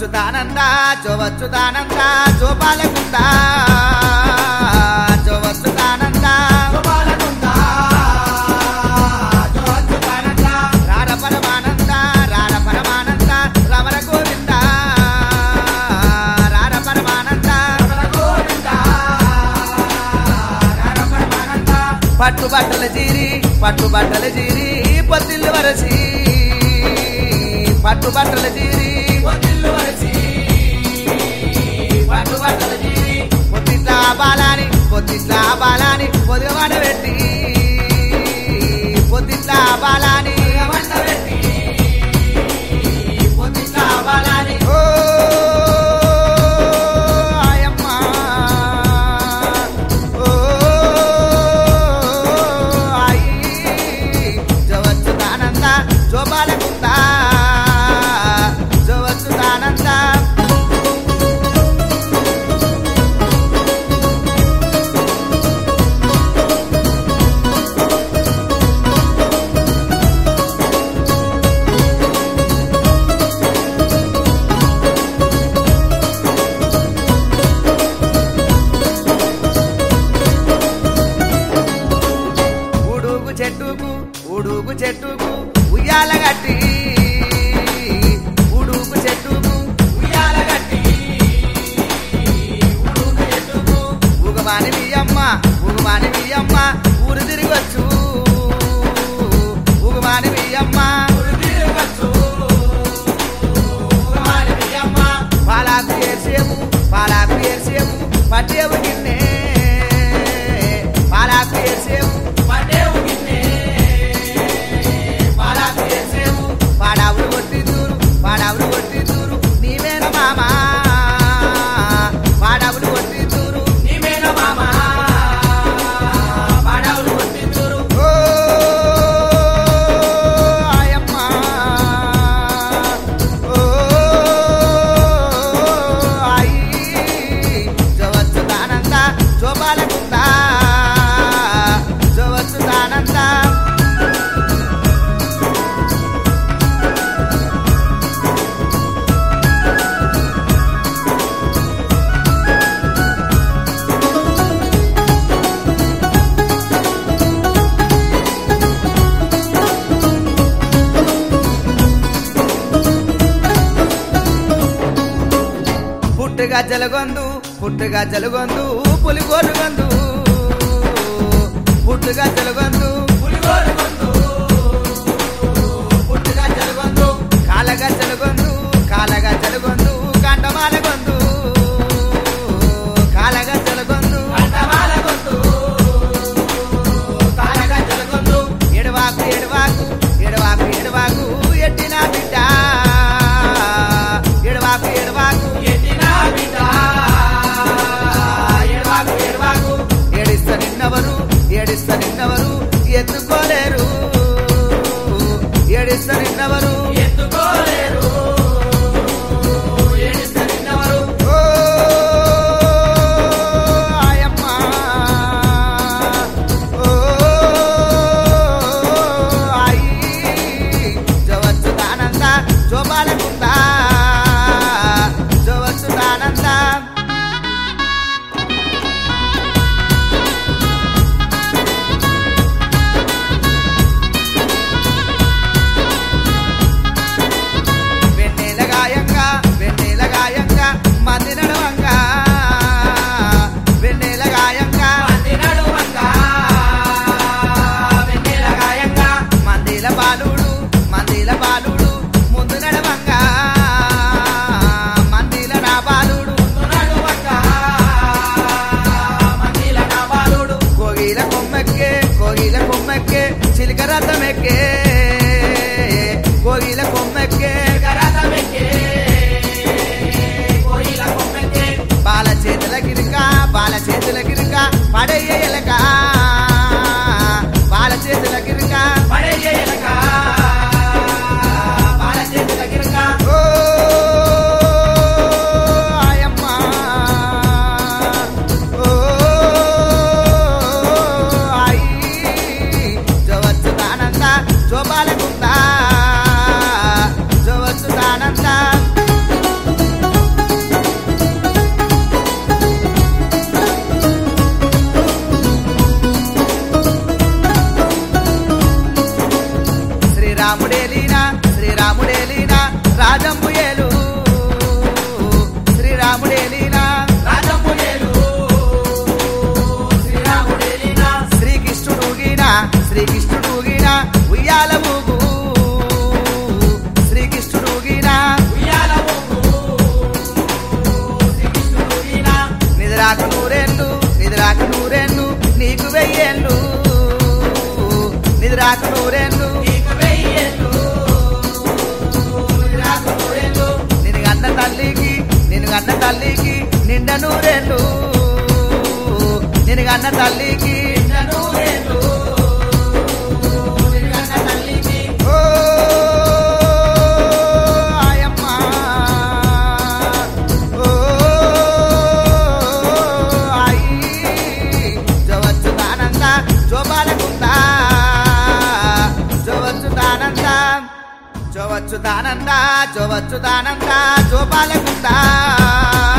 జోవచ్చుదానంద జోవచ్చుదానంద జోపాలకుంద జోవచ్చుదానంద రార పరమానంద రార పరమానంద రమణ గోవింద రార పరమానంద పట్టు బట్టల జీరి పట్టు బట్టల జీరి పొత్తిల్లు వరసి పట్టు బట్టల జీరి పట్టు బట్టల జీరి పొత్తిట్లా బాలాని పొత్తిట్లా బాలాని పొదిగవాడ పెట్టి పొత్తిట్లా బాలాని పొత్తిట్లా బాలాని ఓ ఆయమ్మ ఓ ఆయి జవచ్చుదానంద జోపాలకుంద జవచ్చుదానంద ఉడుగు చెట్టుకు ఉడుగు చెట్టుకు ఉయ్యాల గట్టి ఉడుగు చెట్టుకు ఉయ్యాల గట్టి ఉడుగు చెట్టుకు ఉగమాని బియ్యమ్మ ఉగమాని బియ్యమ్మ ఊరు తిరిగొచ్చు ఉగమాని బియ్యమ్మ ఊరు తిరగచ్చు ఉగమాని బియ్యమ్మ పాలాకు ఏసేము పాలాకు ఏసేము పట్టేవు గిన్నె పాలాకు ఏసేము పట్టేవు గిన్నె పాలాకు ఏసేము పాడావులు కొట్టిద్దూరు పాడావులు కొట్టిద్దూరు నీవేన మామా పాడావులు కొట్టిద్దూరు నీవేన మామా పాడావులు కొట్టిద్దూరు ఓ ఆయమ్మ ఓ ఆయి జవచ్చుదానంద జోపాలకుంద జవచ్చుదానంద పుట్టుగా జలగొందు పుట్టుగా జలగొందు పులిగోరు గొందు పుట్టుగా జలగొందు పులిగోరు గొందు పుట్టుగా జలగొందు కాలగా జలగొందు కాలగా జలగొందు కండమాల గొందు కాలగా జలగొందు కండమాల గొందు కాలగా జలగొందు ఎడవాకు ఎడవాకు ఎడవాకు ఎడవాకు ఎట్టిన బిడ్డ ఎడవాకు ఎడవాకు ఎట్టిన బిడ్డ ఎడవాకు ఎడవాకు ఏడిస్త నిన్నవరు ఏడిస్త నిన్నవరు ఎత్తుకోలేరు ఏడిస్త నిన్నవరు ఎత్తుకోలేరు ఏడిస్త నిన్నవరు ఓ ఆయమ్మ ఓ ఆయి జవచ్చుదానంద జోపాలకుంద జవచ్చుదానంద వెన్నెల గాయంగా వెన్నెల గాయంగా మంది నడవంగా వెన్నెల గాయంగా మంది నడవంగా వెన్నెల గాయంగా మందిల బాలుడు మందిల బాలుడు ముందు నడవంగా మందిల నా బాలుడు ముందు నడవంగా మందిల నా బాలుడు కోగిల కొమ్మెక్కే కోగిల కొమ్మెక్కే చిలిక రథమెక్కే కోగిల కొమ్మెక్కే రథమెక్కే కోగిల కొమ్మెక్కే బాల చేతుల గిరిక బాల చేతుల గిరిక పడయ్య ఎలక బాల చేతుల గిరిక పడయ్య ఎలక బాల చేతుల గిరిక ఓ ఆయమ్మ ఓ ఆయి జవచ్చుదానంద జోపాలకుంద జవచ్చుదానంద శ్రీరాముడేలినా శ్రీరాముడేలినా రాజంబు ఏలు శ్రీరాముడేలినా రాజములేలు శ్రీరాముడేలినా శ్రీకృష్ణుడుగినా శ్రీకృష్ణుడుగినా ఉయ్యాల ఊగు శ్రీకృష్ణుడుగినా ఉయ్యాల ఊగు శ్రీకృష్ణుడినా నిద్రాకు నూరెళ్ళు నిద్రాకు నూరెళ్ళు నీకు వెయ్యేళ్ళు నిద్రాకు నూరెళ్ళు నీకు వెయ్యేళ్ళు నాకు నూరేళ్ళు నిన్ను కన్న తల్లికి నిన్ను కన్న తల్లికి నిండ నూరెళ్ళు నిన్ను కన్న తల్లికి నిన్న నూరేళ్ళు నిన్న తల్లికి ఓ ఆయమ్మ ఓ ఆయి జవచ్చు దానంద జోబాలకుందా జవచ్చు దానంద జవచ్చు దానంద జవచ్చు దానంద జోపాలకుందా